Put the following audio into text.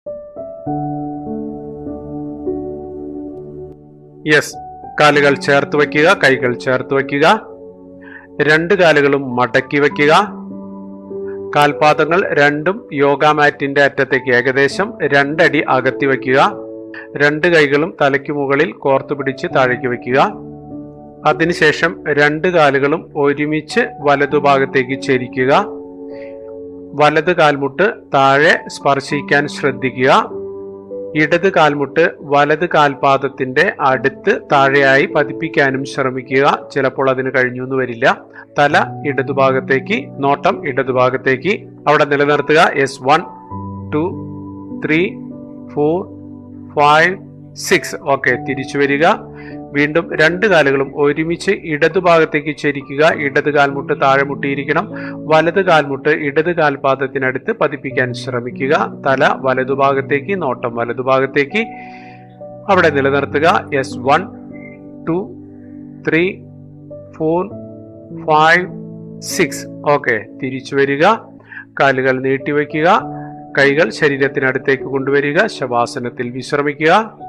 yes കാലുകൾ ചേർത്ത് വയ്ക്കുക കൈകൾ ചേർത്ത് വയ്ക്കുക രണ്ട് കാലുകളും മടക്കി വയ്ക്കുക കാൽപാദങ്ങൾ രണ്ടും യോഗ മാറ്റിന്റെ അറ്റത്തേക്ക് ഏകദേശം രണ്ടടി അകത്തി വയ്ക്കുക രണ്ട് കൈകളും തലയ്ക്ക് മുകളിൽ കോർത്തു പിടിച്ച് താഴേക്ക് വയ്ക്കുക അതിനുശേഷം രണ്ട് കാലുകളും ഒരുമിച്ച് വലതുഭാഗത്തേക്ക് ചരിക്കുക വലത് കാൽമുട്ട് താഴെ സ്പർശിക്കാൻ ശ്രദ്ധിക്കുക ഇടത് കാൽമുട്ട് വലത് കാൽപാദത്തിന്റെ അടുത്ത് താഴെയായി പതിപ്പിക്കാനും ശ്രമിക്കുക ചിലപ്പോൾ അതിന് കഴിഞ്ഞു എന്ന് വരില്ല തല ഇടതുഭാഗത്തേക്ക് നോട്ടം ഇടതുഭാഗത്തേക്ക് അവിടെ നിലനിർത്തുക എസ് one two three four five six okay തിരിച്ചു വരിക വീണ്ടും രണ്ട് കാലുകളും ഒരുമിച്ച് ഇടതുഭാഗത്തേക്ക് ചരിക്കുക ഇടത് കാൽമുട്ട് താഴെ മുട്ടിയിരിക്കണം വലത് കാൽമുട്ട് ഇടത് കാൽപാദത്തിനടുത്ത് പതിപ്പിക്കാൻ ശ്രമിക്കുക തല വലതുഭാഗത്തേക്ക് നോട്ടം വലതുഭാഗത്തേക്ക് അവിടെ നിലനിർത്തുക എസ് one two three four five six okay തിരിച്ചു വരിക കാലുകൾ നീട്ടിവെക്കുക കൈകൾ ശരീരത്തിനടുത്തേക്ക് കൊണ്ടുവരിക ശവാസനത്തിൽ വിശ്രമിക്കുക